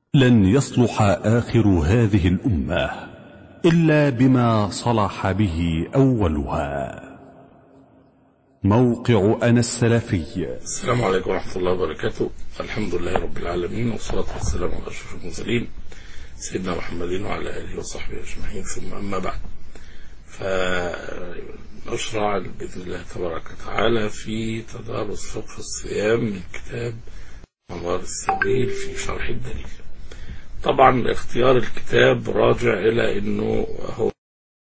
لن يصلح آخر هذه الأمة إلا بما صلح به أولها موقع أنا السلفي السلام عليكم ورحمة الله وبركاته الحمد لله رب العالمين والصلاة والسلام على أشرف المرسلين سيدنا محمد وعلى آله وصحبه أجمعين ثم أما بعد فنشرع بإذن الله تبارك وتعالى في تدارس فقه الصيام من كتاب منار السبيل في شرح الدليل طبعا اختيار الكتاب راجع إلى أنه هو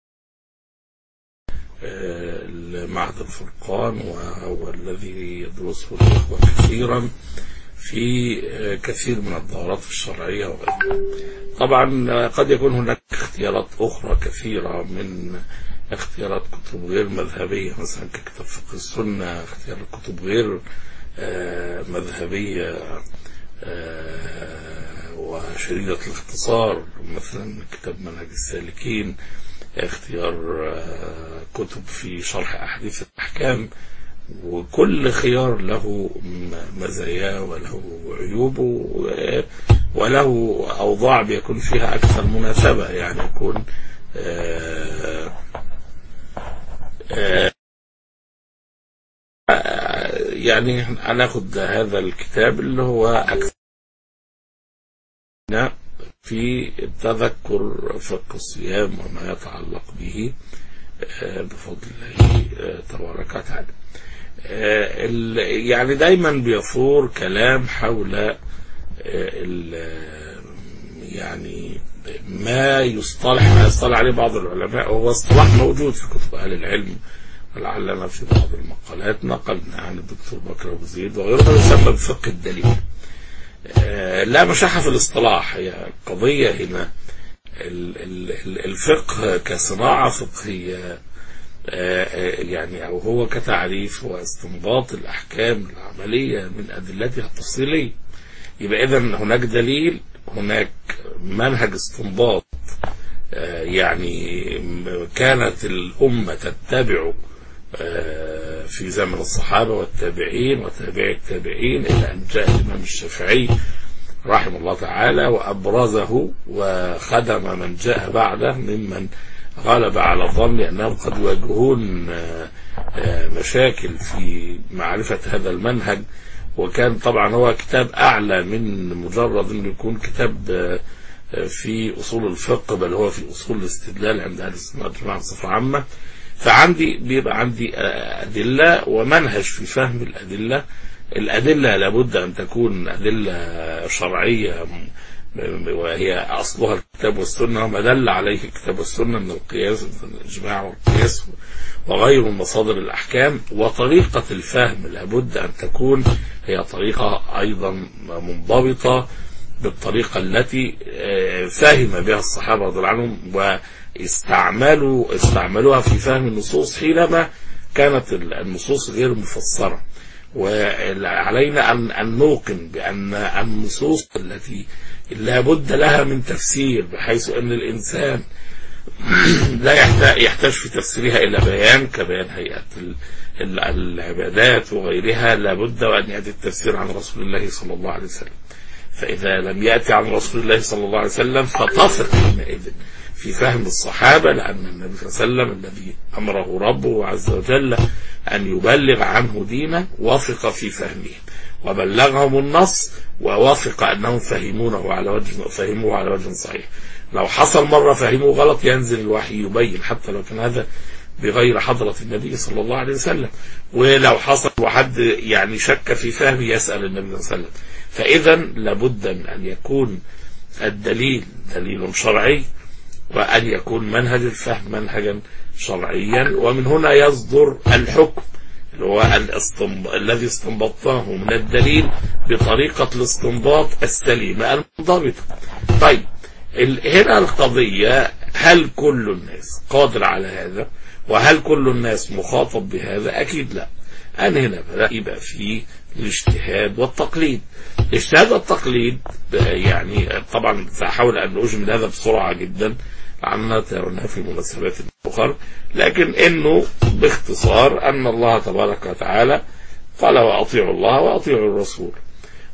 معهد الفرقان وهو الذي يدرسه الإخوة كثيرا في كثير من الدورات الشرعية وغيرها طبعا قد يكون هناك اختيارات أخرى كثيرة من اختيارات كتب غير مذهبية مثلا ككتاب فقه السنة اختيار كتب غير مذهبية وشريدة الاختصار مثلا كتاب منهج السالكين اختيار كتب في شرح أحاديث الأحكام وكل خيار له مزاياه وله عيوبه وله أوضاع بيكون فيها أكثر مناسبة يعني يكون يعني هناخد هذا الكتاب اللي هو أكثر في تذكر فقه الصيام وما يتعلق به بفضل الله تبارك وتعالى يعني دايما بيثور كلام حول يعني ما يصطلح ما يصطلح عليه بعض العلماء وهو اصطلاح موجود في كتب اهل العلم ولعلنا في بعض المقالات نقلنا عن الدكتور بكر ابو زيد وغيره يسمى بفقه الدليل لا مشاحة في الاصطلاح هي قضية هنا الفقه كصناعة فقهية يعني أو هو كتعريف واستنباط الأحكام العملية من أدلتها التفصيلية يبقى إذا هناك دليل هناك منهج استنباط يعني كانت الأمة تتبع في زمن الصحابة والتابعين وتابعي التابعين إلى أن جاء الإمام الشافعي رحمه الله تعالى وأبرزه وخدم من جاء بعده ممن غلب على الظن أنهم قد يواجهون مشاكل في معرفة هذا المنهج وكان طبعا هو كتاب أعلى من مجرد أنه يكون كتاب في أصول الفقه بل هو في أصول الاستدلال عند أهل السنة والجماعة بصفة عامة فعندي بيبقى عندي أدلة ومنهج في فهم الأدلة الأدلة لابد أن تكون أدلة شرعية وهي أصلها الكتاب والسنة وما دل عليه الكتاب والسنة من القياس من الإجماع والقياس وغير من مصادر الأحكام وطريقة الفهم لابد أن تكون هي طريقة أيضا منضبطة بالطريقة التي فهم بها الصحابة رضي الله عنهم واستعملوا استعملوها في فهم النصوص حينما كانت النصوص غير مفسرة وعلينا أن أن نوقن بأن النصوص التي لا بد لها من تفسير بحيث أن الإنسان لا يحتاج, يحتاج في تفسيرها إلى بيان كبيان هيئة العبادات وغيرها لا بد وأن يأتي التفسير عن رسول الله صلى الله عليه وسلم فإذا لم يأتي عن رسول الله صلى الله عليه وسلم فتثق حينئذ في فهم الصحابة لأن النبي صلى الله عليه وسلم الذي أمره ربه عز وجل أن يبلغ عنه دينه وافق في فهمه وبلغهم النص ووافق أنهم فهمونه على وجه فهموه على وجه صحيح لو حصل مرة فهموه غلط ينزل الوحي يبين حتى لو كان هذا بغير حضرة النبي صلى الله عليه وسلم ولو حصل وحد يعني شك في فهمه يسأل النبي صلى الله عليه وسلم فإذا لابد أن يكون الدليل دليل شرعي وأن يكون منهج الفهم منهجا شرعيا ومن هنا يصدر الحكم اللي هو الاستنب... الذي استنبطناه من الدليل بطريقة الاستنباط السليمة المنضبطة طيب ال... هنا القضية هل كل الناس قادر على هذا وهل كل الناس مخاطب بهذا أكيد لا أن هنا بدأ يبقى فيه الاجتهاد والتقليد الاجتهاد والتقليد يعني طبعا سأحاول أن أجمل هذا بسرعة جدا لأننا ترونها في مناسبات أخرى لكن إنه باختصار أن الله تبارك وتعالى قال وأطيعوا الله وأطيعوا الرسول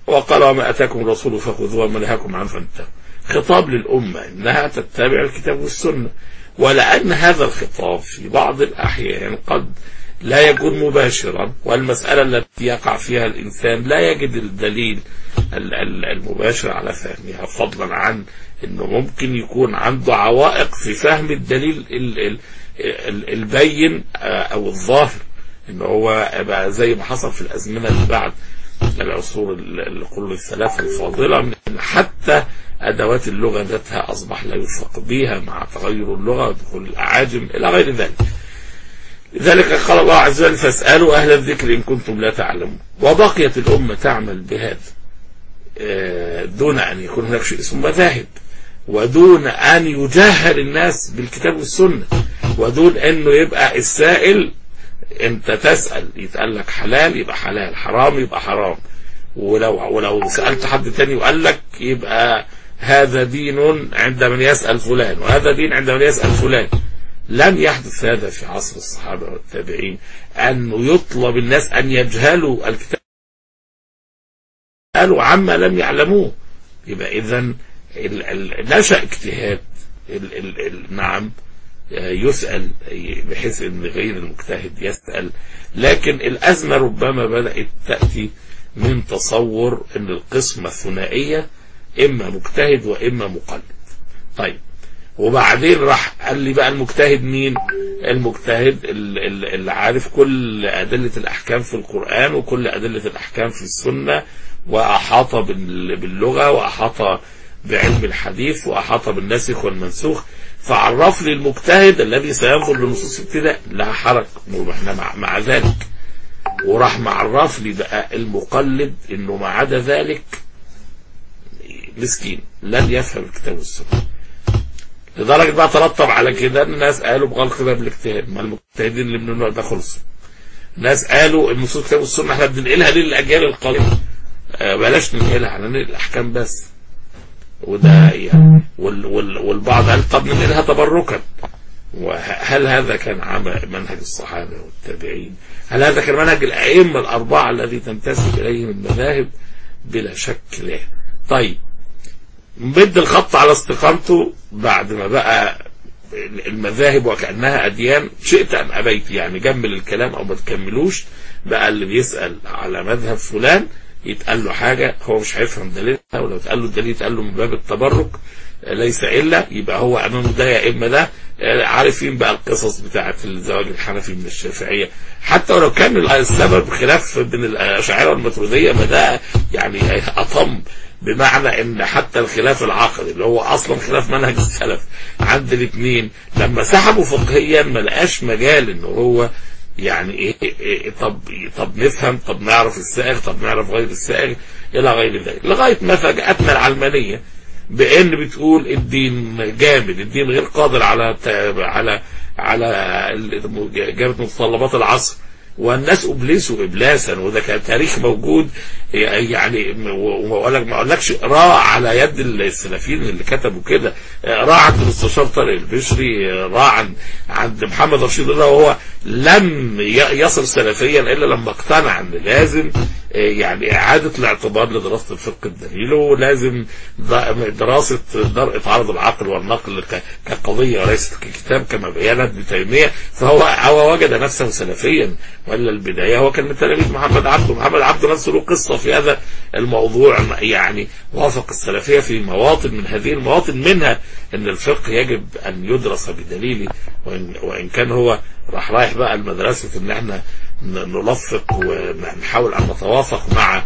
وقال وما اتاكم الرسول فخذوه وما نهاكم عنه فانتهوا خطاب للامه انها تتبع الكتاب والسنه ولان هذا الخطاب في بعض الاحيان قد لا يكون مباشرا والمساله التي يقع فيها الانسان لا يجد الدليل ال- ال- المباشر على فهمها فضلا عن انه ممكن يكون عنده عوائق في فهم الدليل ال- ال- ال- البين آه، او الظاهر ان هو بقى زي ما حصل في الازمنه اللي بعد العصور ال- القرون الثلاثه الفاضله من إن حتى ادوات اللغه ذاتها اصبح لا يوفق بها مع تغير اللغه ودخول الاعاجم الى غير ذلك. لذلك قال الله عز وجل فاسالوا اهل الذكر ان كنتم لا تعلمون وبقيت الامه تعمل بهذا آه، دون ان يكون هناك شيء اسمه مذاهب ودون ان يجهل الناس بالكتاب والسنه ودون انه يبقى السائل انت تسال يتقال لك حلال يبقى حلال حرام يبقى حرام ولو ولو سالت حد تاني وقال لك يبقى هذا دين عند من يسال فلان وهذا دين عند من يسال فلان لم يحدث هذا في عصر الصحابه والتابعين انه يطلب الناس ان يجهلوا الكتاب قالوا عما لم يعلموه يبقى اذا ال- ال- نشا اجتهاد ال ال ال نعم آه، يسأل بحيث ان غير المجتهد يسأل لكن الازمة ربما بدأت تأتي من تصور ان القسمة الثنائية اما مجتهد واما مقلد طيب وبعدين راح قال لي بقى المجتهد مين المجتهد ال- ال- اللي عارف كل أدلة الأحكام في القرآن وكل أدلة الأحكام في السنة وأحاط بال- باللغة وأحاط بعلم الحديث وأحاط بالناسخ والمنسوخ فعرف لي المجتهد الذي سينظر لنصوص ابتداء لا حرج واحنا مع, مع ذلك وراح معرف لي بقى المقلد انه ما عدا ذلك مسكين لن يفهم الكتاب والسنه لدرجه بقى ترتب على كده ان الناس قالوا بغلق باب الاجتهاد ما المجتهدين اللي من النوع ده خلصوا ناس قالوا ان نصوص الكتاب والسنه احنا بننقلها للاجيال القادمه آه، بلاش ننقلها احنا ننقل الاحكام بس وده يعني وال وال والبعض قال طب ننقلها تبركا وهل هذا كان عمل منهج الصحابه والتابعين؟ هل هذا كان منهج الائمه الاربعه الذي تنتسب اليهم المذاهب؟ بلا شك لا. طيب مد الخط على استقامته بعد ما بقى المذاهب وكأنها أديان شئت أم أبيت يعني جمل الكلام أو ما تكملوش بقى اللي بيسأل على مذهب فلان يتقال له حاجة هو مش هيفهم دليلها ولو اتقال له الدليل يتقال له من باب التبرك ليس إلا يبقى هو أمامه ده يا إما ده عارفين بقى القصص بتاعة الزواج الحنفي من الشافعية حتى ولو كان السبب خلاف بين الأشاعرة والماتريدية ما ده يعني أطم بمعنى ان حتى الخلاف العقدي اللي هو اصلا خلاف منهج السلف عند الاثنين لما سحبوا فقهيا ما لقاش مجال ان هو يعني إيه, إيه طب طب نفهم طب نعرف السائغ طب نعرف غير السائغ الى غير ذلك لغايه ما فاجاتنا العلمانيه بان بتقول الدين جامد الدين غير قادر على على على اجابه متطلبات العصر والناس ابلسوا ابلاسا وده كان تاريخ موجود يعني ما اقولكش راى على يد السلفيين اللي كتبوا كده راى عند المستشار طارق البشري راى عند عند محمد رشيد الله وهو لم يصل سلفيا الا لما اقتنع ان لازم يعني اعاده الاعتبار لدراسه الفقه الدليل ولازم دراسه درء تعارض العقل والنقل كقضيه وليست ككتاب كما بينت ابن تيميه فهو هو وجد نفسه سلفيا ولا البدايه هو كان من تلاميذ محمد عبده محمد عبده نفسه له قصه في هذا الموضوع يعني وافق السلفيه في مواطن من هذه المواطن منها ان الفقه يجب ان يدرس بدليله وان, وإن كان هو راح رايح بقى المدرسه ان احنا نلفق ونحاول ان نتوافق مع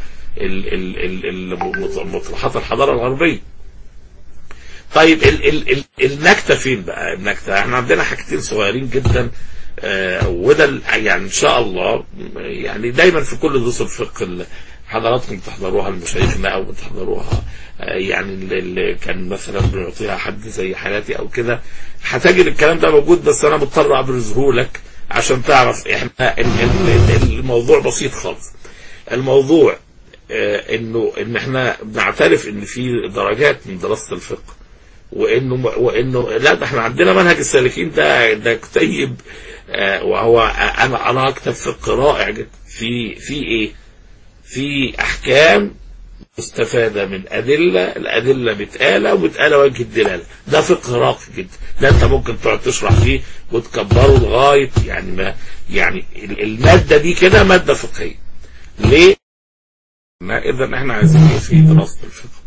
مصطلحات الحضاره الغربيه. طيب ال ال ال النكته فين بقى؟ النكته احنا عندنا حاجتين صغيرين جدا آه وده يعني ان شاء الله يعني دايما في كل دروس الفقه اللي حضراتكم تحضروها لمشايخنا او بتحضروها آه يعني اللي كان مثلا بنعطيها حد زي حالاتي او كده هتجد الكلام ده موجود بس انا مضطر ابرزه لك عشان تعرف احنا الموضوع بسيط خالص الموضوع آه انه ان احنا بنعترف ان في درجات من دراسه الفقه وانه وانه لا ده احنا عندنا منهج السالكين ده ده كتيب آه وهو انا انا اكتب فقه رائع جدا في في ايه؟ في احكام استفاد من أدلة الأدلة متقالة ومتقالة وجه الدلالة ده فقه راقي جدا ده أنت ممكن تقعد تشرح فيه وتكبره لغاية يعني ما يعني ال- المادة دي كده مادة فقهية ليه؟ إذا احنا عايزين ايه في دراسة الفقه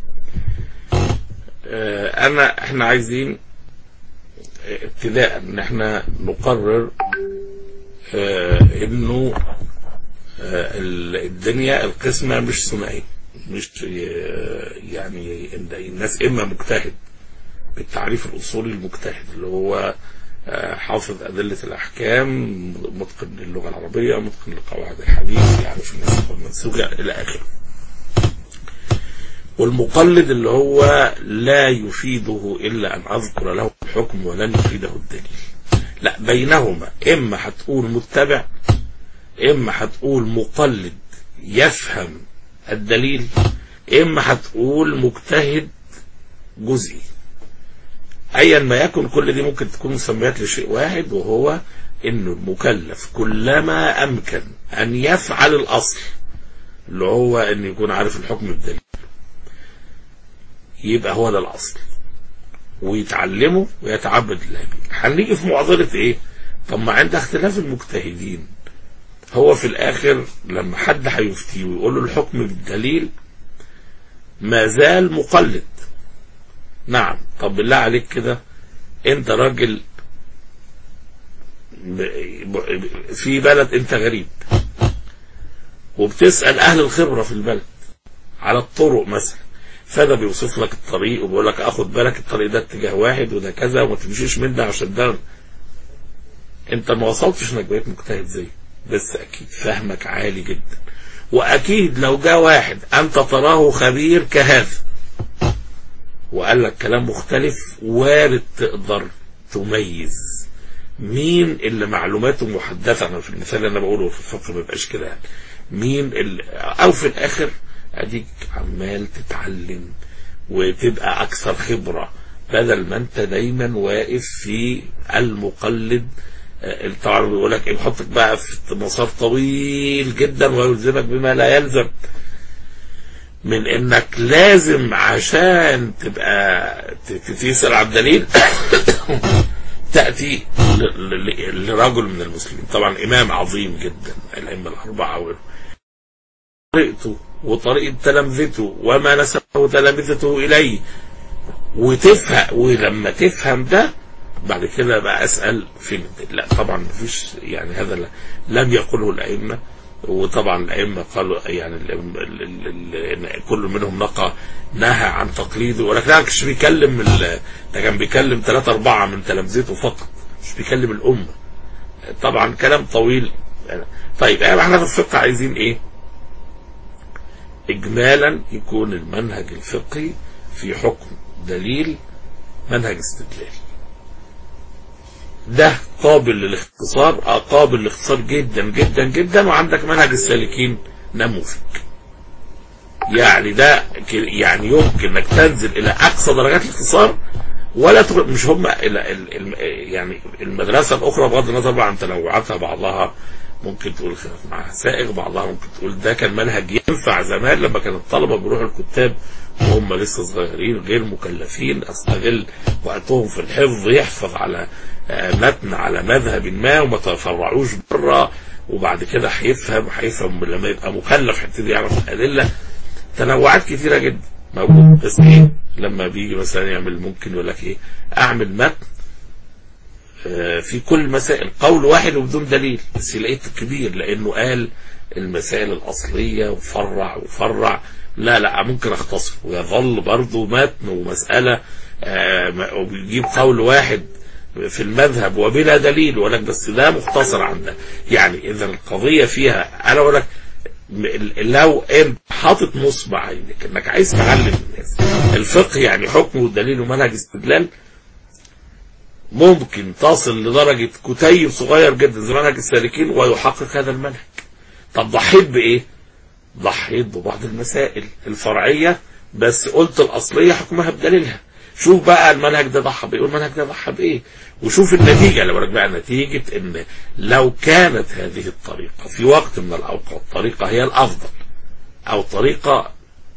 آه، أنا احنا عايزين آه، ابتداء ان احنا نقرر آه، انه آه، ال- الدنيا القسمة مش ثنائية مش آه، يعني إن الناس إما مجتهد بالتعريف الأصولي المجتهد اللي هو آه، حافظ أدلة الأحكام متقن للغة العربية متقن لقواعد الحديث يعرف النسخ والمنسوخ إلى آخره والمقلد اللي هو لا يفيده إلا أن أذكر له الحكم ولن يفيده الدليل لا بينهما إما هتقول متبع إما هتقول مقلد يفهم الدليل إما هتقول مجتهد جزئي أيا ما يكن كل دي ممكن تكون مسميات لشيء واحد وهو إنه المكلف كلما أمكن أن يفعل الأصل اللي هو أن يكون عارف الحكم بالدليل يبقى هو ده الأصل ويتعلمه ويتعبد الله بيه هنيجي في معضلة إيه؟ طب ما عند اختلاف المجتهدين هو في الآخر لما حد هيفتيه ويقول له الحكم بالدليل ما زال مقلد نعم طب بالله عليك كده انت راجل ب- ب- في بلد انت غريب وبتسأل اهل الخبرة في البلد على الطرق مثلا فده بيوصف لك الطريق وبيقول لك اخد بالك الطريق ده اتجاه واحد وده كذا وما تمشيش من ده عشان ده انت ما وصلتش انك بقيت مجتهد زي بس اكيد فهمك عالي جدا واكيد لو جاء واحد انت تراه خبير كهذا وقال لك كلام مختلف وارد تقدر تميز مين اللي معلوماته محدثه انا في المثال اللي انا بقوله في الفقه ما يبقاش كده يعني مين اللي او في الاخر اديك عمال تتعلم وتبقى اكثر خبره بدل ما انت دايما واقف في المقلد آه، طبعا بيقول لك ايه بيحطك بقى في مسار طويل جدا ويلزمك بما لا يلزم من انك لازم عشان تبقى ت- ت- تسأل على الدليل تأتي ل- ل- لرجل من المسلمين طبعا إمام عظيم جدا الأئمة الأربعة و- طريقته وطريقة تلامذته وما نسبه تلامذته إليه وتفهم ولما تفهم ده بعد كده بقى أسأل فين الدليل لا طبعا مفيش يعني هذا لا- لم يقله الأئمة وطبعا الأئمة قالوا يعني ال- ال- ال- ال- إن كل منهم نقى نهى عن تقليده ولكن ما كانش بيكلم ال- ده كان بيكلم ثلاثة أربعة من تلامذته فقط مش بيكلم الأمة طبعا كلام طويل طيب احنا في الفقه عايزين ايه اجمالا يكون المنهج الفقهي في حكم دليل منهج استدلال ده قابل للاختصار اه قابل للاختصار جدا جدا جدا وعندك منهج السالكين نموذج يعني ده ك- يعني يمكن انك تنزل الى اقصى درجات الاختصار ولا تغ... مش هم الى ال... ال... يعني المدرسه الاخرى بغض النظر بقى عن تنوعاتها بعضها ممكن تقول خلاف معها سائغ بعضها ممكن تقول ده كان منهج ينفع زمان لما كان الطلبه بيروحوا الكتاب وهم لسه صغيرين غير مكلفين استغل وقتهم في الحفظ يحفظ على آه، متن على مذهب ما وما تفرعوش بره وبعد كده هيفهم هيفهم لما يبقى مكلف هيبتدي يعرف الادله تنوعات كتيره جدا موجود بس ايه لما بيجي مثلا يعمل ممكن يقول لك ايه اعمل متن آه، في كل مسائل قول واحد وبدون دليل بس لقيت كبير لانه قال المسائل الاصليه وفرع وفرع لا لا ممكن اختصر ويظل برضه متن ومساله آه، ما- وبيجيب قول واحد في المذهب وبلا دليل ولك بس ده مختصر عن ده يعني اذا القضيه فيها انا اقول لك م- لو انت حاطط نصب عينك انك عايز تعلم الناس الفقه يعني حكم ودليل ومنهج استدلال ممكن تصل لدرجة كتيب صغير جدا زي منهج السالكين ويحقق هذا المنهج طب ضحيت بإيه ضحيت ببعض المسائل الفرعية بس قلت الأصلية حكمها بدليلها شوف بقى المنهج ده ضحى بإيه والمنهج ده ضحى بإيه وشوف النتيجة لو بقى نتيجة إن لو كانت هذه الطريقة في وقت من الأوقات طريقة هي الأفضل أو طريقة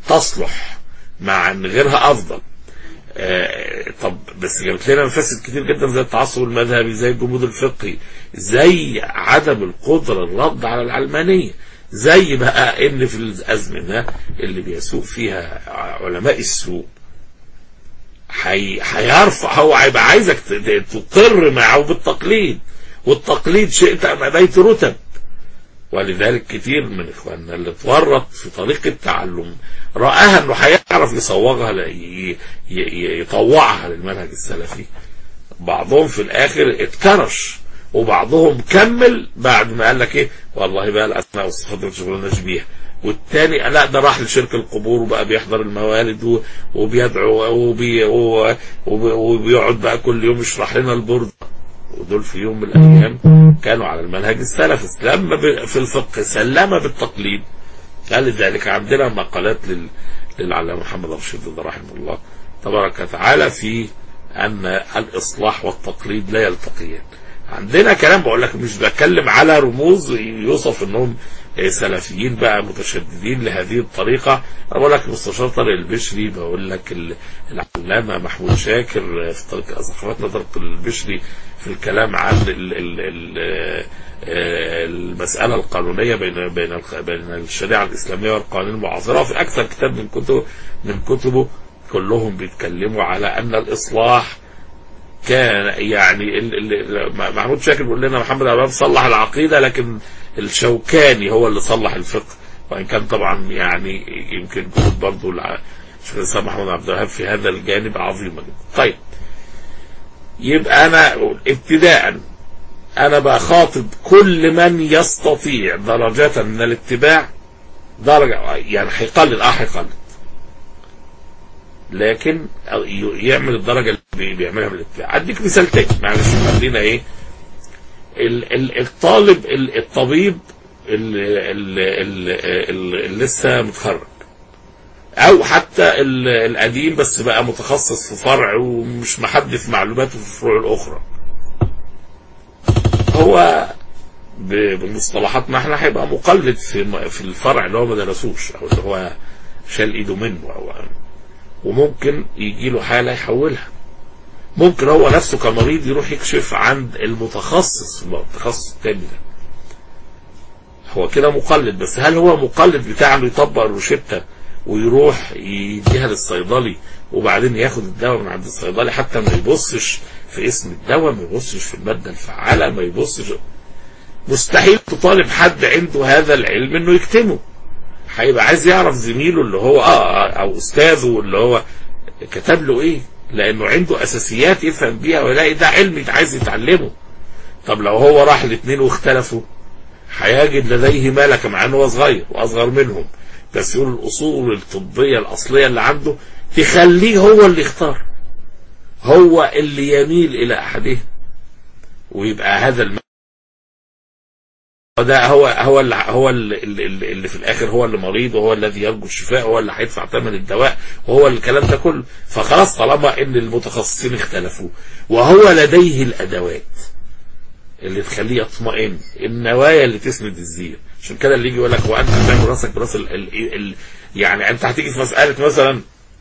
تصلح مع ان غيرها افضل آه، طب بس جابت لنا مفاسد كتير جدا زي التعصب المذهبي زي الجمود الفقهي زي عدم القدرة الرد على العلمانية زي بقى ان في الازمنة اللي بيسوق فيها علماء السوء حي... هيرفع هو هيبقى عايزك ت- ت- تقر معه بالتقليد والتقليد شئت ام ابيت رتب ولذلك كتير من اخواننا اللي اتورط في طريق التعلم رآها انه هيعرف يصوغها ل- ي- ي- يطوعها للمنهج السلفي بعضهم في الاخر اتكرش وبعضهم كمل بعد ما قال لك ايه والله بقى الاسماء والصفات ما تشغلوناش بيها والتاني لا ده راح لشرك القبور وبقى بيحضر الموالد و- وبيدعو وبي و- وب- وبيقعد بقى كل يوم يشرح لنا البرد ودول في يوم من الايام كانوا على المنهج السلفي لما ب- في الفقه سلم بالتقليد قال ذلك عندنا مقالات لل... للعلامة محمد رشيد الله رحمه الله تبارك وتعالى في أن الإصلاح والتقليد لا يلتقيان عندنا كلام بقول لك مش بتكلم على رموز يوصف انهم سلفيين بقى متشددين لهذه الطريقة انا بقول لك مستشار طارق البشري بقول لك ال- العلامة محمود شاكر في طريق ثقافتنا طارق البشري في الكلام عن ال ال ال آه، المسألة القانونية بين بين الخ- بين الشريعة الإسلامية والقوانين المعاصرة في أكثر كتاب من كتب من كتبه كلهم بيتكلموا على أن الإصلاح كان يعني ال- ال- محمود شاكر بيقول لنا محمد عبد صلح العقيدة لكن الشوكاني هو اللي صلح الفقه وإن كان طبعا يعني يمكن كتب برضه الع- شيخ الإسلام محمد عبد الوهاب في هذا الجانب عظيمة جدا طيب يبقى أنا أقول ابتداء أنا بخاطب كل من يستطيع درجة من الاتباع درجة يعني هيقلد اه هيقلد لكن يعمل الدرجة اللي بي- بيعملها من الاتباع أديك مثال تاني معلش خلينا إيه ال- ال- الطالب ال- الطبيب اللي, اللي, اللي, اللي لسه متخرج او حتى ال- القديم بس بقى متخصص في فرع ومش محدث معلوماته في الفروع الاخرى هو ب- بمصطلحاتنا احنا هيبقى مقلد في م- في الفرع اللي هو ما درسوش او اللي هو شال ايده منه او وممكن يجي له حاله يحولها ممكن هو نفسه كمريض يروح يكشف عند المتخصص في التخصص التاني ده هو كده مقلد بس هل هو مقلد بتاع انه يطبق الروشتة ويروح يديها للصيدلي وبعدين ياخد الدواء من عند الصيدلي حتى ما يبصش في اسم الدواء ما يبصش في المادة الفعالة ما يبصش مستحيل تطالب حد عنده هذا العلم انه يكتمه هيبقى عايز يعرف زميله اللي هو اه او استاذه اللي هو كتب له ايه لانه عنده اساسيات يفهم بيها ويلاقي ده علم عايز يتعلمه طب لو هو راح الاثنين واختلفوا هيجد لديه ملكة مع انه هو صغير واصغر منهم بس يقول الاصول الطبية الاصلية اللي عنده تخليه هو اللي يختار هو اللي يميل الى احدهم ويبقى هذا الم... ده هو هو اللي هو اللي, اللي, اللي في الاخر هو اللي مريض وهو الذي يرجو الشفاء هو اللي هيدفع ثمن الدواء وهو الكلام ده كله فخلاص طالما ان المتخصصين اختلفوا وهو لديه الادوات اللي تخليه يطمئن النوايا اللي تسند الزير عشان كده اللي يجي يقول لك هو انت هتعمل راسك براس ال ال ال يعني انت هتيجي في مساله مثلا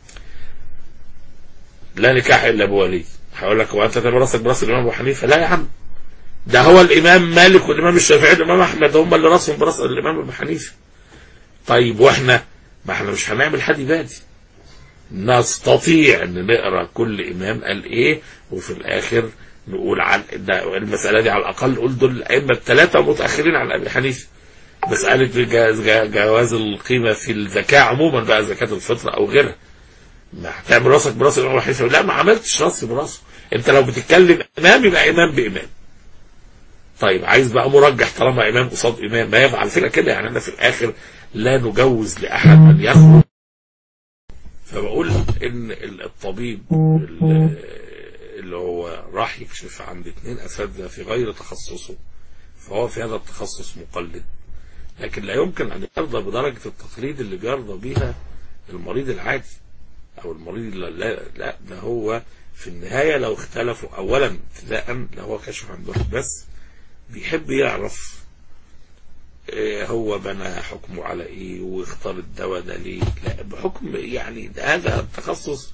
لا نكاح الا بولي هقول لك هو انت هتعمل راسك براس الامام ابو حنيفه لا يا عم ده هو الامام مالك والامام الشافعي والامام احمد هم اللي راسهم براس الامام ابو حنيفه طيب واحنا ما احنا مش هنعمل حدي بادي نستطيع ان نقرا كل امام قال ايه وفي الاخر نقول عن ده المساله دي على الاقل نقول دول الائمه الثلاثه متاخرين عن ابي حنيفه مساله جواز, جواز القيمه في الزكاه عموما بقى زكاه الفطر او غيرها ما هتعمل راسك براس الامام ابو حنيفه لا ما عملتش راسي براسه انت لو بتتكلم امام يبقى امام بامام طيب عايز بقى مرجح طالما امام قصاد امام ما يفعل فكره كده يعني انا في الاخر لا نجوز لاحد ان يخرج فبقول ان الطبيب اللي هو راح يكشف عند اثنين اساتذه في غير تخصصه فهو في هذا التخصص مقلد لكن لا يمكن ان يرضى بدرجه التقليد اللي بيرضى بيها المريض العادي او المريض لا لا, لا ده هو في النهايه لو اختلفوا اولا ابتداء لو هو كشف عند واحد بس بيحب يعرف آه، هو بنى حكمه على ايه واختار الدواء ده ليه لا بحكم يعني ده هذا تخصص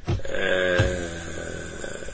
آه،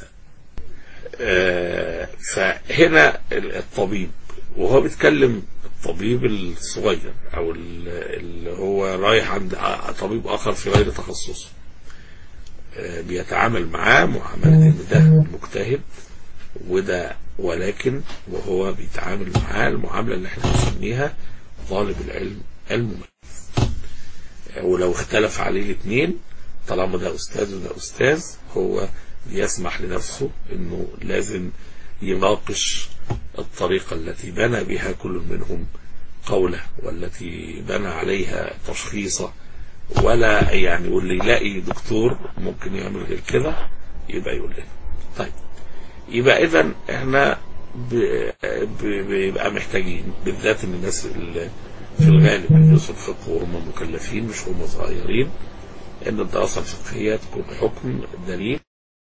آه، فهنا الطبيب وهو بيتكلم الطبيب الصغير او ال- اللي هو رايح عند طبيب اخر في غير تخصصه آه، بيتعامل معاه معاملة ان ده مجتهد وده ولكن وهو بيتعامل معاه المعاملة اللي احنا بنسميها طالب العلم المميز ولو اختلف عليه الاثنين طالما ده استاذ وده استاذ هو بيسمح لنفسه انه لازم يناقش الطريقة التي بنى بها كل منهم قوله والتي بنى عليها تشخيصه ولا يعني واللي يلاقي دكتور ممكن يعمل غير كده يبقى يقول لنا طيب يبقى اذا احنا ب- ب- بيبقى محتاجين بالذات ان الناس اللي في الغالب بيدرسوا الفقه وهم مكلفين مش هم صغيرين ان الدراسه الفقهيه تكون حكم دليل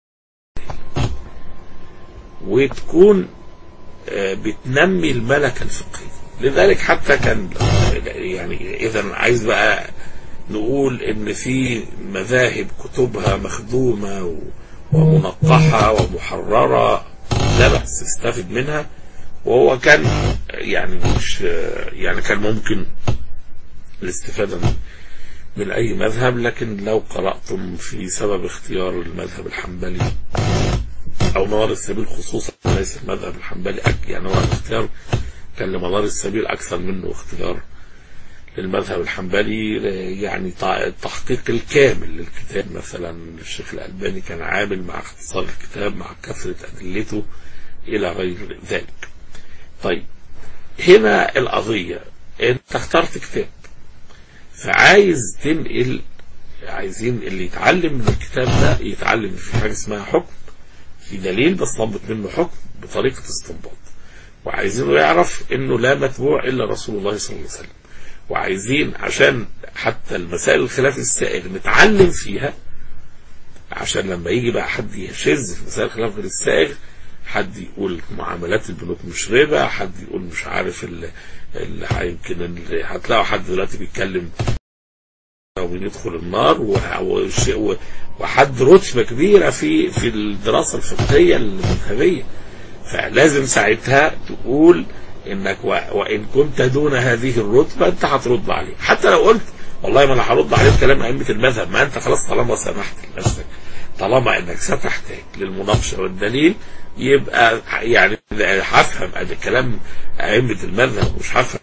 وتكون آه، بتنمي الملكه الفقهيه لذلك حتى كان يعني اذا عايز بقى نقول ان في مذاهب كتبها مخدومه و- ومنقحه ومحرره لا بأس استفد منها وهو كان يعني مش يعني كان ممكن الاستفادة من, من أي مذهب لكن لو قرأتم في سبب اختيار المذهب الحنبلي أو منار السبيل خصوصا ليس المذهب الحنبلي أك- يعني هو الاختيار كان لمنار السبيل أكثر منه اختيار للمذهب الحنبلي يعني تع- التحقيق الكامل للكتاب مثلا الشيخ الألباني كان عامل مع اختصار الكتاب مع كثرة أدلته إلى غير ذلك طيب هنا القضية انت اخترت كتاب فعايز تنقل عايزين اللي يتعلم من الكتاب ده يتعلم في حاجة اسمها حكم في دليل بستنبط منه حكم بطريقة استنباط وعايزينه يعرف انه لا متبوع الا رسول الله صلى الله عليه وسلم وعايزين عشان حتى المسائل الخلاف السائغ نتعلم فيها عشان لما يجي بقى حد يشذ في مسائل الخلاف غير السائغ حد يقول معاملات البنوك مش ربا حد يقول مش عارف اللي, اللي يمكن اللي هتلاقوا حد دلوقتي بيتكلم ومين يدخل النار و- وش- و- وحد رتبة كبيرة في في الدراسة الفقهية المذهبية فلازم ساعتها تقول انك و- وان كنت دون هذه الرتبة انت هترد عليه حتى لو قلت والله ما انا هرد عليه بكلام ائمة المذهب ما انت خلاص طالما سمحت لنفسك طالما انك ستحتاج للمناقشة والدليل يبقى يعني هفهم ادي كلام ائمة المذهب مش هفهم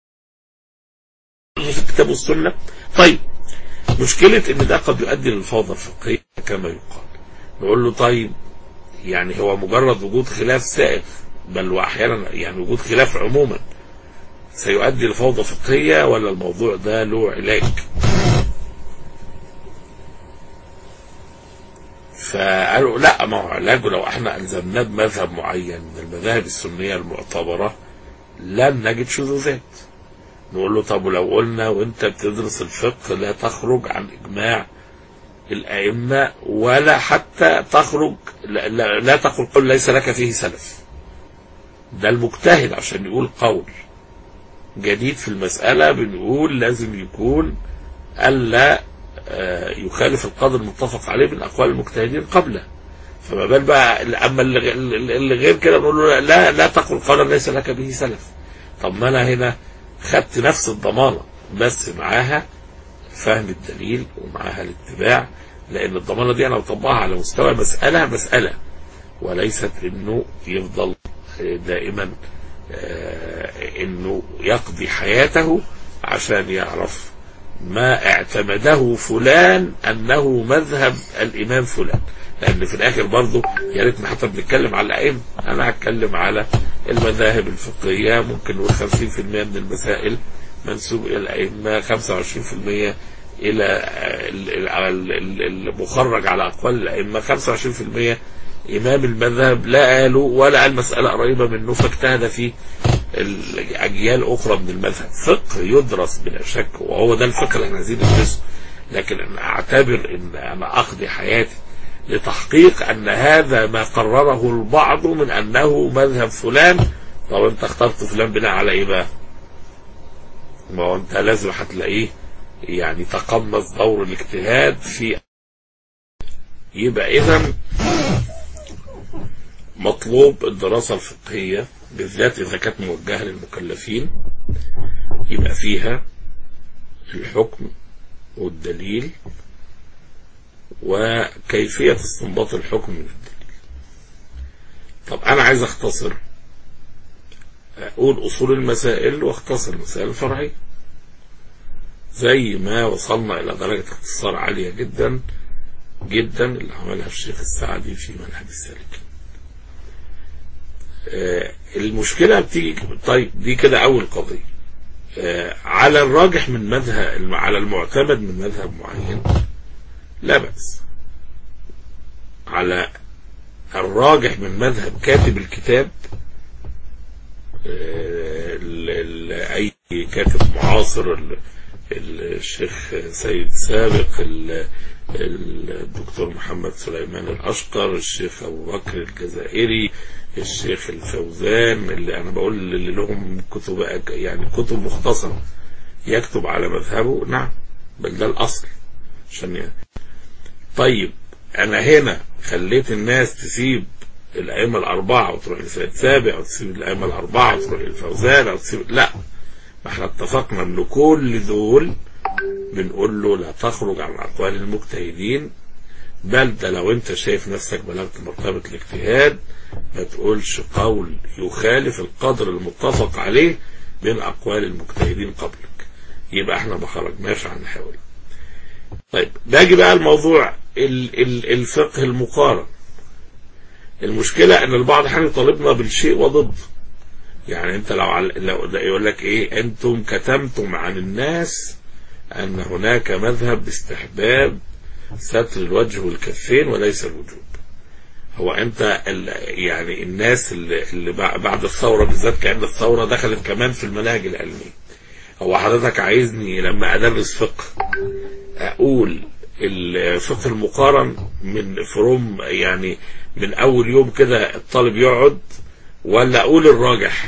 في الكتاب والسنة طيب مشكلة ان ده قد يؤدي للفوضى الفقهية كما يقال نقول له طيب يعني هو مجرد وجود خلاف سائغ بل واحيانا يعني وجود خلاف عموما سيؤدي لفوضى فقهية ولا الموضوع ده له علاج فقالوا لا ما هو علاجه لو احنا الزمناه بمذهب معين من المذاهب السنية المعتبرة لن نجد شذوذات نقول له طب ولو قلنا وانت بتدرس الفقه لا تخرج عن اجماع الائمه ولا حتى تخرج لا, لا, لا تقل قول ليس لك فيه سلف ده المجتهد عشان يقول قول جديد في المسألة بنقول لازم يكون ألا آه، يخالف القدر المتفق عليه من أقوال المجتهدين قبله فما بال بقى أما اللي اللي غير كده بنقول له لا لا تقل قولا ليس لك به سلف طب ما أنا هنا خدت نفس الضمانة بس معاها فهم الدليل ومعاها الاتباع لأن الضمانة دي أنا بطبقها على مستوى مسألة مسألة وليست إنه يفضل دائما آه، إنه يقضي حياته عشان يعرف ما اعتمده فلان أنه مذهب الإمام فلان لأن في الآخر برضه يا ريتنا حتى بنتكلم على الأئمة أنا هتكلم على المذاهب الفقهية ممكن نقول 50% من المسائل منسوب إلى الأئمة 25% إلى ال- ال- ال- المخرج على أقوال الأئمة 25% إمام المذهب لا قالوا ولا قال مسألة قريبة منه فاجتهد في الأجيال أخرى من المذهب فقه يدرس بلا شك وهو ده الفقه اللي احنا عايزين ندرسه لكن أنا أعتبر أن أنا أقضي حياتي لتحقيق أن هذا ما قرره البعض من أنه مذهب فلان طب أنت اخترت فلان بناء على إيه بقى؟ ما هو انت لازم هتلاقيه يعني تقمص دور الاجتهاد في يبقى اذا مطلوب الدراسة الفقهية بالذات إذا كانت موجهة للمكلفين يبقى فيها الحكم والدليل وكيفية استنباط الحكم من الدليل طب أنا عايز أختصر أقول أصول المسائل واختصر المسائل الفرعية زي ما وصلنا إلى درجة اختصار عالية جدا جدا اللي عملها الشيخ السعدي في منهج السالكين آه، المشكلة بتيجي طيب دي كده أول قضية آه، على الراجح من مذهب على المعتمد من مذهب معين لا بأس على الراجح من مذهب كاتب الكتاب آه، ال- ال- أي كاتب معاصر ال- الشيخ سيد سابق ال- الدكتور محمد سليمان الأشقر الشيخ أبو بكر الجزائري الشيخ الفوزان اللي أنا بقول اللي لهم كتب يعني كتب مختصرة يكتب على مذهبه نعم بل ده الأصل عشان يعني. طيب أنا هنا خليت الناس تسيب الأئمة الأربعة وتروح لسيد سابع أو تسيب الأئمة الأربعة وتروح للفوزان أو تسيب لا ما احنا اتفقنا ان كل دول بنقول له لا تخرج عن اقوال المجتهدين بل ده لو انت شايف نفسك بلغت مرتبة الاجتهاد ما تقولش قول يخالف القدر المتفق عليه بين اقوال المجتهدين قبلك يبقى احنا ما خرجناش عن حول طيب باجي بقى الموضوع ال- ال- الفقه المقارن المشكلة ان البعض حين يطالبنا بالشيء وضده يعني انت لو عل... لو ده يقول لك ايه انتم كتمتم عن الناس ان هناك مذهب باستحباب ستر الوجه والكفين وليس الوجوب هو انت ال... يعني الناس اللي, اللي بع- بعد الثورة بالذات كأن الثورة دخلت كمان في المناهج العلمية هو حضرتك عايزني لما ادرس فقه اقول الفقه المقارن من فروم يعني من اول يوم كده الطالب يقعد ولا اقول الراجح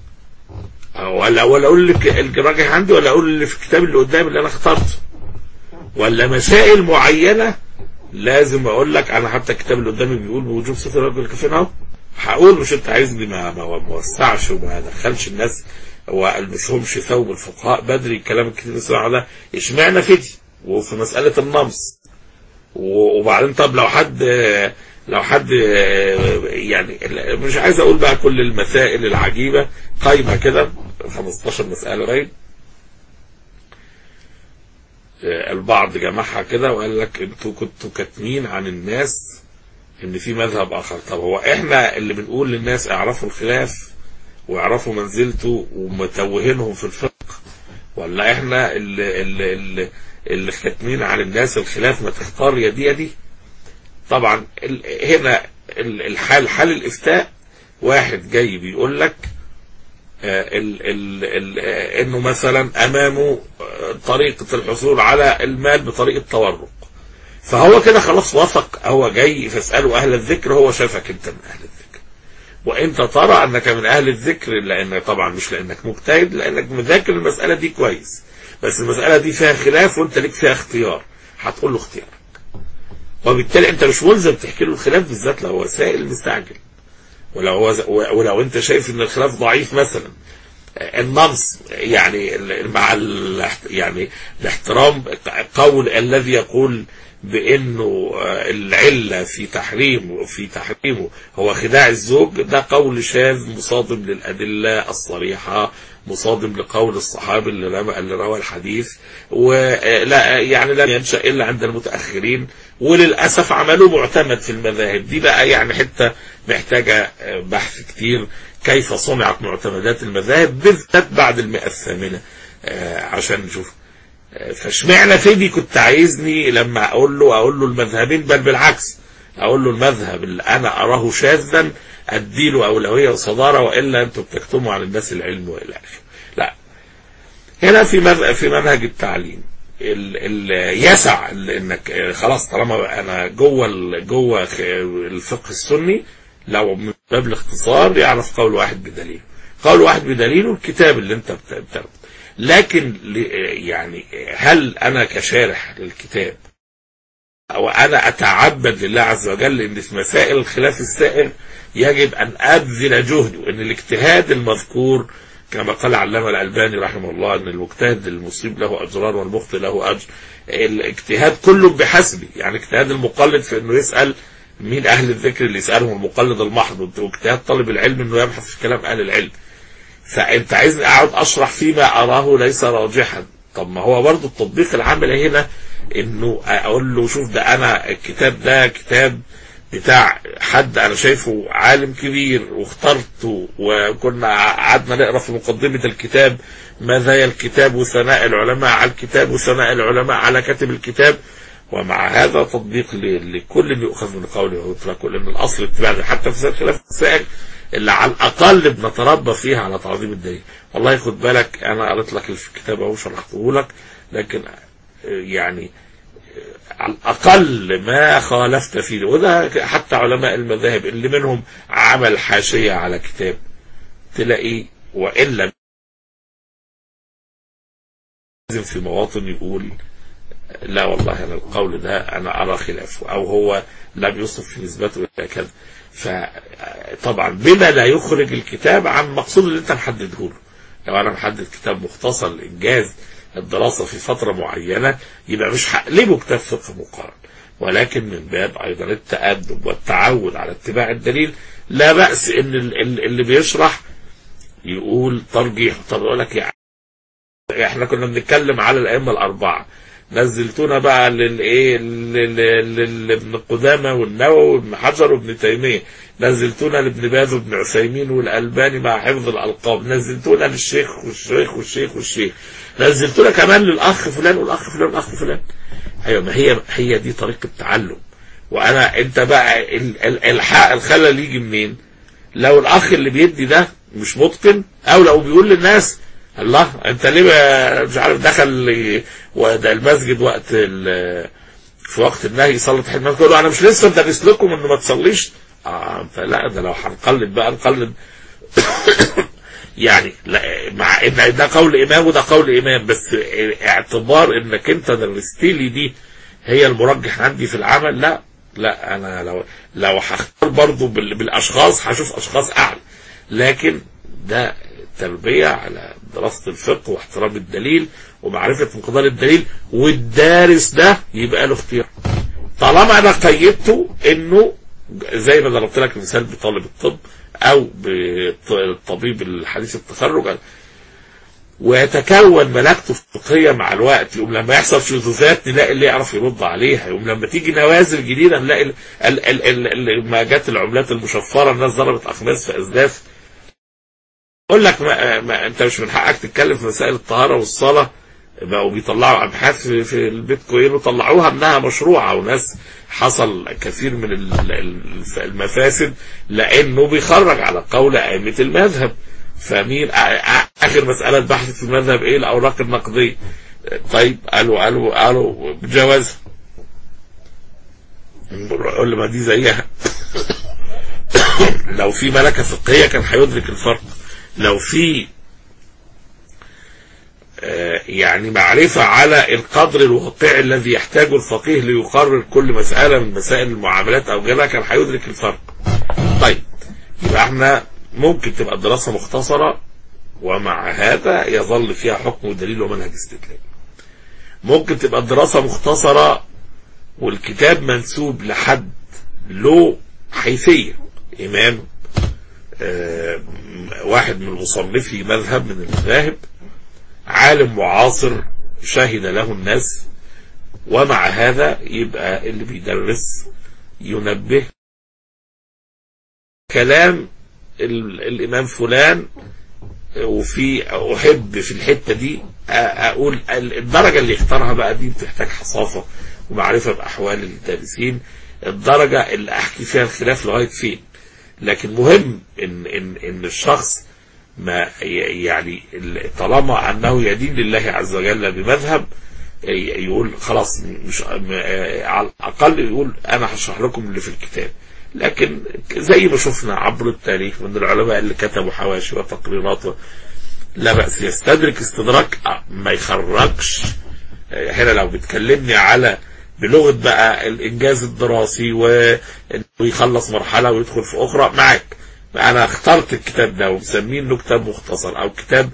ولا ولا اقول لك الراجح عندي ولا اقول اللي في الكتاب اللي قدامي اللي انا اخترته ولا مسائل معينه لازم اقول لك انا حتى الكتاب اللي قدامي بيقول بوجوب ستر الرجل الكفين اهو هقول مش انت عايزني ما ما ما اوسعش وما ادخلش الناس والبسهمش ثوب الفقهاء بدري الكلام الكتير اللي سمعه ده اشمعنى فدي وفي مساله النمص و- وبعدين طب لو حد لو حد يعني مش عايز اقول بقى كل المسائل العجيبه قايمه كده 15 مساله باين البعض جمعها كده وقال لك انتوا كنتوا كاتمين عن الناس ان في مذهب اخر طب هو احنا اللي بنقول للناس اعرفوا الخلاف واعرفوا منزلته ومتوهينهم في الفقه ولا احنا اللي, اللي, اللي, اللي كاتمين عن الناس الخلاف ما تختار يا دي يا دي طبعا ال- هنا ال- الحال حال الافتاء واحد جاي بيقول لك آه، ال ال ال آه، انه مثلا امامه آه، طريقه الحصول على المال بطريقه تورق فهو كده خلاص وثق هو جاي فاساله اهل الذكر هو شافك انت من اهل الذكر وانت ترى انك من اهل الذكر لان طبعا مش لانك مجتهد لانك مذاكر المساله دي كويس بس المساله دي فيها خلاف وانت ليك فيها اختيار هتقول له اختيارك وبالتالي انت مش ملزم تحكي له الخلاف بالذات لو هو سائل مستعجل ولو هو ولو انت شايف ان الخلاف ضعيف مثلا النص يعني ال- مع ال- يعني الاحترام قول الذي يقول بانه آه، العله في تحريمه في تحريمه هو خداع الزوج ده قول شاذ مصادم للادله الصريحه مصادم لقول الصحابي اللي روى اللي روى الحديث ولا يعني لم ينشا الا عند المتاخرين وللاسف عملوه معتمد في المذاهب دي بقى يعني حته محتاجه آه، بحث كتير كيف صنعت معتمدات المذاهب بالذات بعد المئة الثامنة آه، عشان نشوف آه، فاشمعنى فيدي كنت عايزني لما اقول له اقول له المذهبين بل بالعكس اقول له المذهب اللي انا اراه شاذا اديله اولويه وصداره والا انتوا بتكتموا عن الناس العلم والى اخره لا هنا في مذهب في منهج التعليم ال ال يسع ال- انك آه، خلاص طالما انا جوه ال- جوه خ- الفقه السني لو من باب الاختصار يعرف قول واحد بدليل قول واحد بدليله الكتاب اللي انت بت- بتاخده لكن يعني هل انا كشارح للكتاب او انا اتعبد لله عز وجل ان في مسائل الخلاف السائر يجب ان ابذل جهدي وان الاجتهاد المذكور كما قال علامه الالباني رحمه الله ان المجتهد المصيب له اجران والمخطئ له اجر الاجتهاد كله بحسبه يعني اجتهاد المقلد في انه يسال مين اهل الذكر اللي يسالهم المقلد المحض واجتهاد طالب العلم انه يبحث في كلام اهل العلم فانت عايزني اقعد اشرح فيما اراه ليس راجحا طب ما هو برضه التطبيق العملي هنا انه اقول له شوف ده انا الكتاب ده كتاب بتاع حد انا شايفه عالم كبير واخترته وكنا قعدنا نقرا في مقدمه الكتاب مزايا الكتاب وثناء العلماء على الكتاب وثناء العلماء على كاتب الكتاب ومع هذا تطبيق لكل يؤخذ من قوله ويترك لان الاصل اتباع حتى في خلاف السائل اللي على الاقل بنتربى فيها على تعظيم الدليل والله خد بالك انا قريت لك الكتاب اهو شرحته لك لكن يعني على الأقل ما خالفت فيه وده حتى علماء المذاهب اللي منهم عمل حاشية على كتاب تلاقي وإلا لازم في مواطن يقول لا والله أنا القول ده أنا أرى خلافه أو هو لم يصف في نسبته إلى كذا فطبعا بما لا يخرج الكتاب عن المقصود اللي أنت محدده له لو أنا محدد كتاب مختصر لإنجاز الدراسة في فترة معينة يبقى مش هقلبه كتاب فقه مقارن ولكن من باب أيضا التأدب والتعود على اتباع الدليل لا بأس إن اللي بيشرح يقول ترجيح طب يقول لك يعني احنا كنا بنتكلم على الأئمة الأربعة نزلتونا بقى للايه لابن قدامه والنووي وابن حجر وابن تيميه نزلتونا لابن باز وابن عثيمين والالباني مع حفظ الالقاب نزلتونا للشيخ والشيخ والشيخ والشيخ نزلتونا كمان للاخ فلان والاخ فلان والاخ فلان ايوه ما هي هي دي طريقه التعلم وانا انت بقى الحق الخلل يجي منين لو الاخ اللي بيدي ده مش متقن او لو بيقول للناس الله انت ليه مش عارف دخل وده المسجد وقت في وقت النهي يصلي تحت المسجد يقول له انا مش لسه مدرس لكم انه ما تصليش اه فلا ده لو هنقلد بقى نقلد يعني لا مع ان ده قول امام وده قول امام بس اعتبار انك انت درست لي دي هي المرجح عندي في العمل لا لا انا لو لو هختار برضه بالاشخاص هشوف اشخاص اعلى لكن ده تربية على دراسة الفقه واحترام الدليل ومعرفة مقدار الدليل والدارس ده يبقى له اختيار طالما انا قيدته انه زي ما ضربت لك مثال بطالب الطب او بالطبيب الحديث التخرج ويتكون ملكته الفقهيه مع الوقت يقوم لما يحصل شذوذات نلاقي اللي يعرف يرد عليها يقوم لما تيجي نوازل جديده نلاقي ال ال ال ال ما جت العملات المشفره الناس ضربت اخماس في ازداف اقول لك ما, ما انت مش من حقك تتكلم في مسائل الطهاره والصلاه بقوا بيطلعوا ابحاث في, في البيتكوين وطلعوها انها مشروعه وناس حصل كثير من المفاسد لانه بيخرج على قول ائمه المذهب فمين اخر مساله بحث في المذهب ايه الاوراق النقديه طيب قالوا قالوا قالوا بجواز قول ما دي زيها لو في ملكه فقهيه كان هيدرك الفرق لو في يعني معرفة على القدر الواقعي الذي يحتاجه الفقيه ليقرر كل مسألة من مسائل المعاملات أو غيرها كان هيدرك الفرق. طيب يبقى احنا ممكن تبقى الدراسة مختصرة ومع هذا يظل فيها حكم ودليل ومنهج استدلال. ممكن تبقى الدراسة مختصرة والكتاب منسوب لحد له حيثية إمام آه واحد من مصنفي مذهب من المذاهب عالم معاصر شهد له الناس ومع هذا يبقى اللي بيدرس ينبه كلام الإمام فلان وفي أحب في الحتة دي أقول الدرجة اللي يختارها بقى دي بتحتاج حصافة ومعرفة بأحوال الدارسين الدرجة اللي أحكي فيها الخلاف لغاية فين لكن مهم إن, إن, إن الشخص ما يعني طالما انه يدين لله عز وجل بمذهب يقول خلاص مش على الاقل يقول انا هشرح لكم اللي في الكتاب لكن زي ما شفنا عبر التاريخ من العلماء اللي كتبوا حواشي وتقريرات لا بأس يستدرك استدراك آه، ما يخرجش آه، هنا لو بتكلمني على بلغة بقى الإنجاز الدراسي وإنه يخلص مرحلة ويدخل في أخرى معاك أنا اخترت الكتاب ده ومسميه إنه كتاب مختصر أو كتاب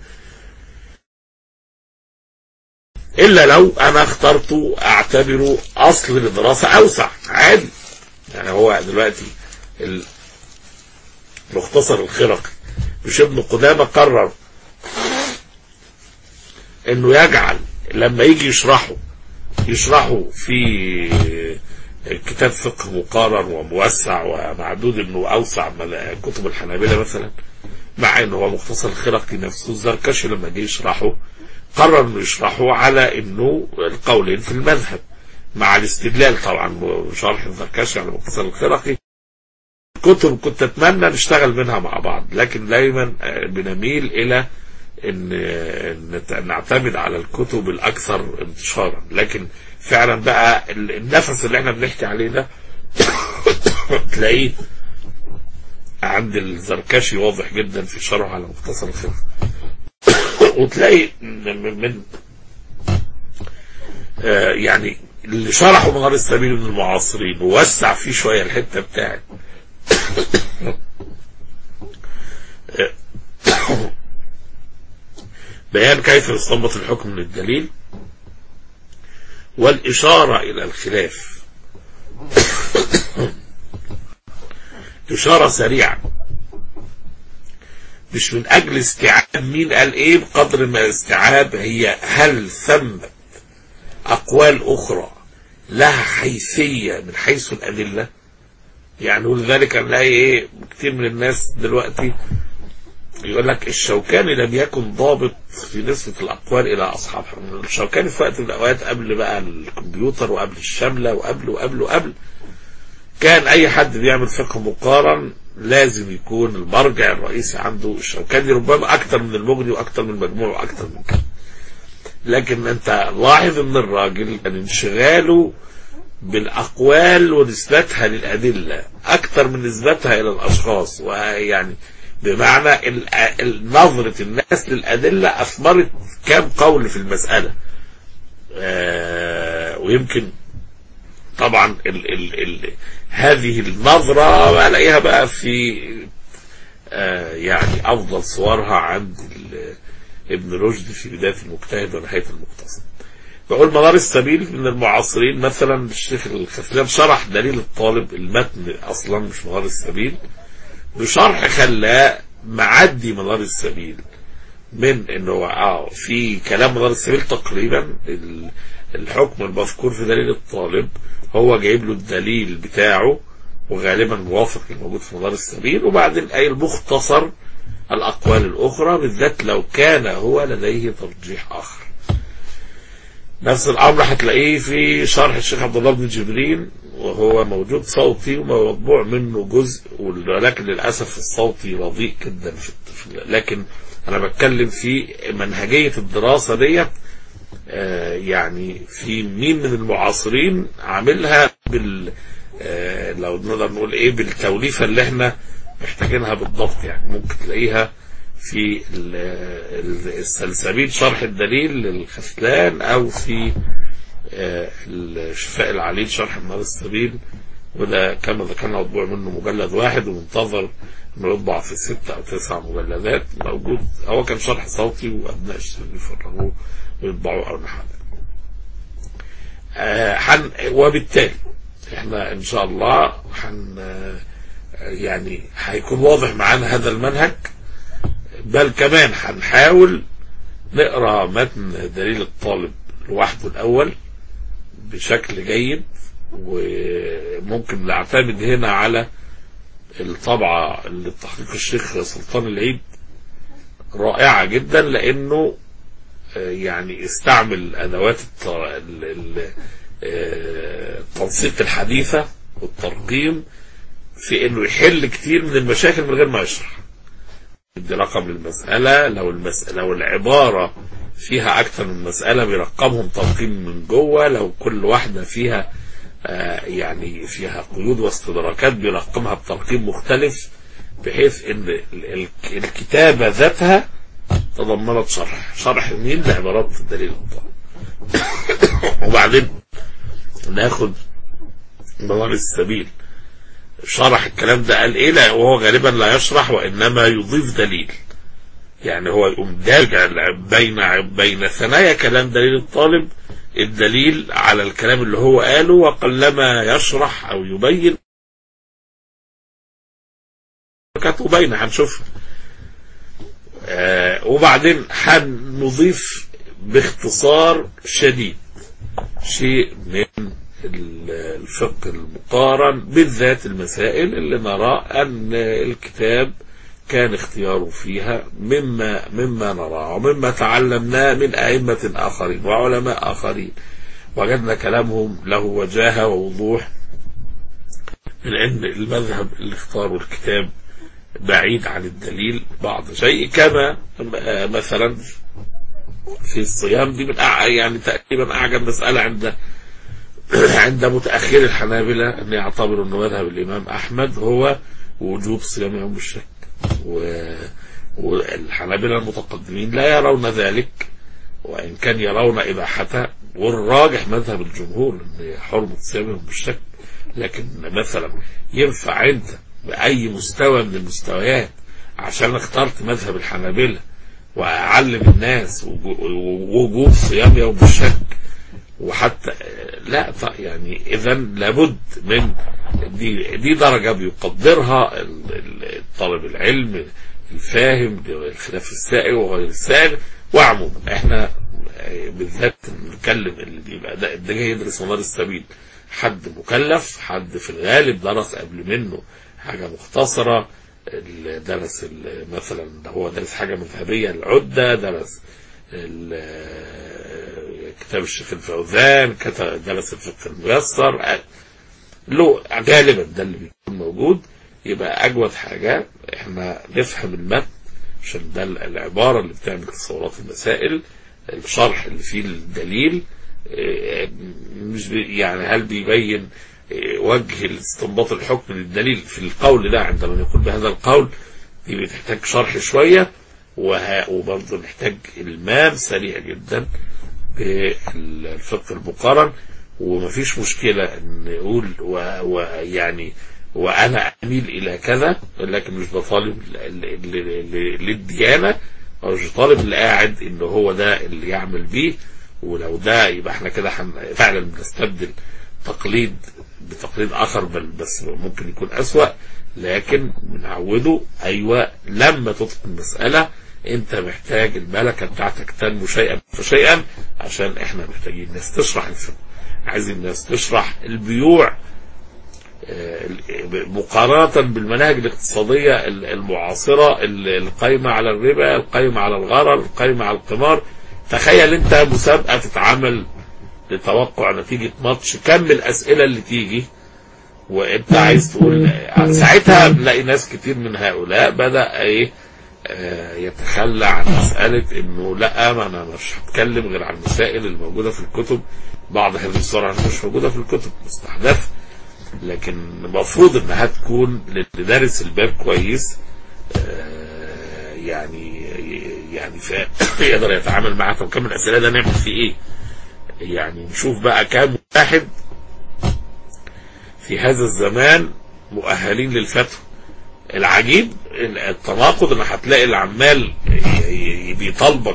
إلا لو أنا اخترته أعتبره أصل لدراسة أوسع عادي يعني هو دلوقتي المختصر الخرقي مش ابن قدامة قرر انه يجعل لما يجي يشرحه يشرحه في كتاب فقه مقارن وموسع ومعدود انه اوسع من كتب الحنابلة مثلا مع انه هو مختصر الخرقي نفسه الزركشي لما جه يشرحه قرر انه يشرحه على انه القولين في المذهب مع الاستدلال طبعا شرح الزركشي على مختصر الخرقي كتب كنت اتمنى نشتغل منها مع بعض لكن دايما آه، بنميل الى ان إن نعتمد على الكتب الاكثر انتشارا لكن فعلا بقى ال- النفس اللي احنا بنحكي عليه ده تلاقيه عند الزركشي واضح جدا في شرحه على مختصر الخلق وتلاقي من من- آه، يعني اللي شرحوا منار السبيل من المعاصرين ووسع فيه شويه الحته بتاعت بيان كيف يستنبط الحكم من الدليل والإشارة إلى الخلاف إشارة سريعة مش من أجل استيعاب مين قال إيه بقدر ما استيعاب هي هل ثمت أقوال أخرى لها حيثية من حيث الأدلة يعني ولذلك نلاقي إيه كتير من الناس دلوقتي يقول لك الشوكاني لم يكن ضابط في نسبة الأقوال إلى أصحابها الشوكاني في وقت من الأوقات قبل بقى الكمبيوتر وقبل الشملة وقبل وقبل وقبل كان أي حد بيعمل فقه مقارن لازم يكون المرجع الرئيسي عنده الشوكاني ربما أكتر من المغني وأكتر من المجموع وأكتر من كده لكن أنت لاحظ أن الراجل كان انشغاله بالأقوال ونسبتها للأدلة أكتر من نسبتها إلى الأشخاص ويعني بمعنى ال- ال- نظرة الناس للأدلة أثمرت كام قول في المسألة آه، ويمكن طبعا ال ال ال هذه النظرة ألاقيها بقى في آه، يعني أفضل صورها عند ال- ابن رشد في بداية المجتهد ونهاية المقتصد بقول منار السبيل من المعاصرين مثلا الشيخ الخفلان شرح دليل الطالب المتن أصلا مش منار السبيل بشرح خلاه معدي منار السبيل من انه اه في كلام منار السبيل تقريبا ال- الحكم المذكور في دليل الطالب هو جايب له الدليل بتاعه وغالبا موافق الموجود في منار السبيل وبعدين اي المختصر الاقوال الاخرى بالذات لو كان هو لديه ترجيح اخر نفس الامر هتلاقيه في شرح الشيخ عبد الله بن جبرين وهو موجود صوتي ومطبوع منه جزء ولكن للاسف الصوتي رديء جدا في في- لكن انا بتكلم في منهجيه الدراسه ديت آه، يعني في مين من المعاصرين عاملها بال آه، لو نقدر نقول ايه بالتوليفه اللي احنا محتاجينها بالضبط يعني ممكن تلاقيها في ال- ال- السلسبيل شرح الدليل للخسلان او في آه، الشفاء العليل شرح منار السبيل وده كما ذكرنا مطبوع منه مجلد واحد ومنتظر انه يطبع في ست او تسع مجلدات موجود هو كان شرح صوتي وابناء الشباب يفرغوه ويطبعوه او نحو ذلك. آه، حن وبالتالي احنا ان شاء الله حن آه، يعني هيكون واضح معانا هذا المنهج بل كمان هنحاول نقرا متن دليل الطالب لوحده الاول بشكل جيد وممكن نعتمد هنا على الطبعة اللي تحقيق الشيخ سلطان العيد رائعة جدا لأنه آه، يعني استعمل أدوات الت- ال- ال- آه، التنسيق الحديثة والترقيم في انه يحل كتير من المشاكل من غير ما يشرح يدي رقم للمسألة لو المسألة لو العبارة فيها أكثر من مسألة بيرقمهم ترقيم من جوه لو كل واحدة فيها آه يعني فيها قيود واستدراكات بيرقمها بترقيم مختلف بحيث ان ال- ال- الكتابة ذاتها تضمنت شرح شرح مين لعبارات الدليل الطالب وبعدين ناخد منار السبيل شرح الكلام ده قال ايه لا وهو غالبا لا يشرح وانما يضيف دليل يعني هو يقوم داجع بين بين ثنايا كلام دليل الطالب الدليل على الكلام اللي هو قاله وقلما يشرح او يبين كانت مبينة هنشوفها آه وبعدين هنضيف باختصار شديد شيء من الفقه المقارن بالذات المسائل اللي نرى أن الكتاب كان اختياره فيها مما مما نراه ومما تعلمناه من أئمة آخرين وعلماء آخرين وجدنا كلامهم له وجاهة ووضوح من أن المذهب اللي اختاروا الكتاب بعيد عن الدليل بعض شيء كما مثلا في الصيام دي من يعني تقريبا أعجب مسألة عند عند متأخر الحنابلة أن يعتبروا أن مذهب الإمام أحمد هو وجوب صيام يوم الشك و... والحنابلة المتقدمين لا يرون ذلك وإن كان يرون إباحته والراجح مذهب الجمهور أن حرمة صيام يوم الشك لكن مثلا ينفع أنت بأي مستوى من المستويات عشان اخترت مذهب الحنابلة وأعلم الناس وجوب صيام يوم الشك وحتى لا يعني اذا لابد من دي دي درجه بيقدرها طالب العلم الفاهم الخلاف السائغ وغير السائغ وعموما احنا بالذات نتكلم اللي بيبقى ده, ده جاي يدرس منار السبيل حد مكلف حد في الغالب درس قبل منه حاجه مختصره درس مثلا هو درس حاجه مذهبيه العده درس كتاب الشيخ الفوزان كتب درس الفقه الميسر له غالبا ده اللي بيكون موجود يبقى اجود حاجه احنا نفهم المتن عشان ده العباره اللي بتعمل تصورات المسائل الشرح اللي فيه الدليل مش يعني هل بيبين وجه استنباط الحكم للدليل في القول ده عندما يقول بهذا القول دي بتحتاج شرح شويه وبرضه محتاج المام سريع جدا بالفقه المقارن ومفيش مشكلة ان نقول ويعني وانا اميل الى كذا لكن مش بطالب للديانة او مش طالب اللي قاعد ان هو ده اللي يعمل بيه ولو ده يبقى احنا كده فعلا بنستبدل تقليد بتقليد اخر بل بس ممكن يكون اسوأ لكن بنعوده ايوه لما تدخل المسألة انت محتاج الملكة بتاعتك تنمو شيئا فشيئا عشان احنا محتاجين الناس تشرح الفقه عايزين الناس تشرح البيوع مقارنة بالمناهج الاقتصادية المعاصرة القايمة على الربا القايمة على الغرر القايمة على القمار تخيل انت مسابقة تتعمل لتوقع نتيجة ماتش كم الاسئلة اللي تيجي وانت عايز تقول ساعتها بنلاقي ناس كتير من هؤلاء بدأ ايه يتخلى عن مسألة انه لا ما انا مش هتكلم غير عن المسائل الموجودة في الكتب بعض هذه الصور مش موجودة في الكتب مستحدث لكن المفروض انها تكون لدارس الباب كويس يعني يعني يقدر يتعامل معها طب كم الاسئله ده نعمل فيه ايه؟ يعني نشوف بقى كام واحد في هذا الزمان مؤهلين للفتوى العجيب التناقض ان هتلاقي العمال بيطالبك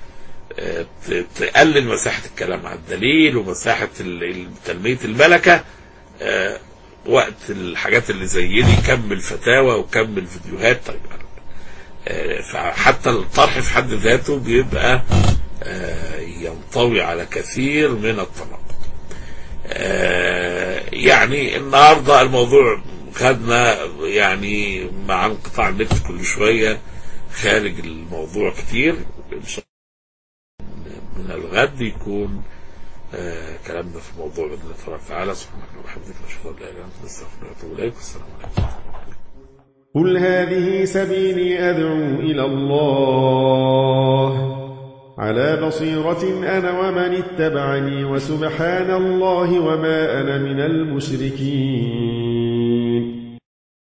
تقلل مساحة الكلام على الدليل ومساحة تنمية الملكة وقت الحاجات اللي زي دي كم الفتاوى وكم الفيديوهات طيب فحتى الطرح في حد ذاته بيبقى ينطوي على كثير من التناقض يعني النهارده الموضوع خدنا يعني مع انقطاع النت كل شويه خارج الموضوع كتير ان شاء الله من الغد يكون آه كلامنا في الموضوع باذن الله تبارك وتعالى سبحانك وبحمدك نشهد ان لا اله الا انت نستغفرك ونتوب اليك والسلام عليكم قل هذه سبيلي أدعو إلى الله على بصيرة أنا ومن اتبعني وسبحان الله وما أنا من المشركين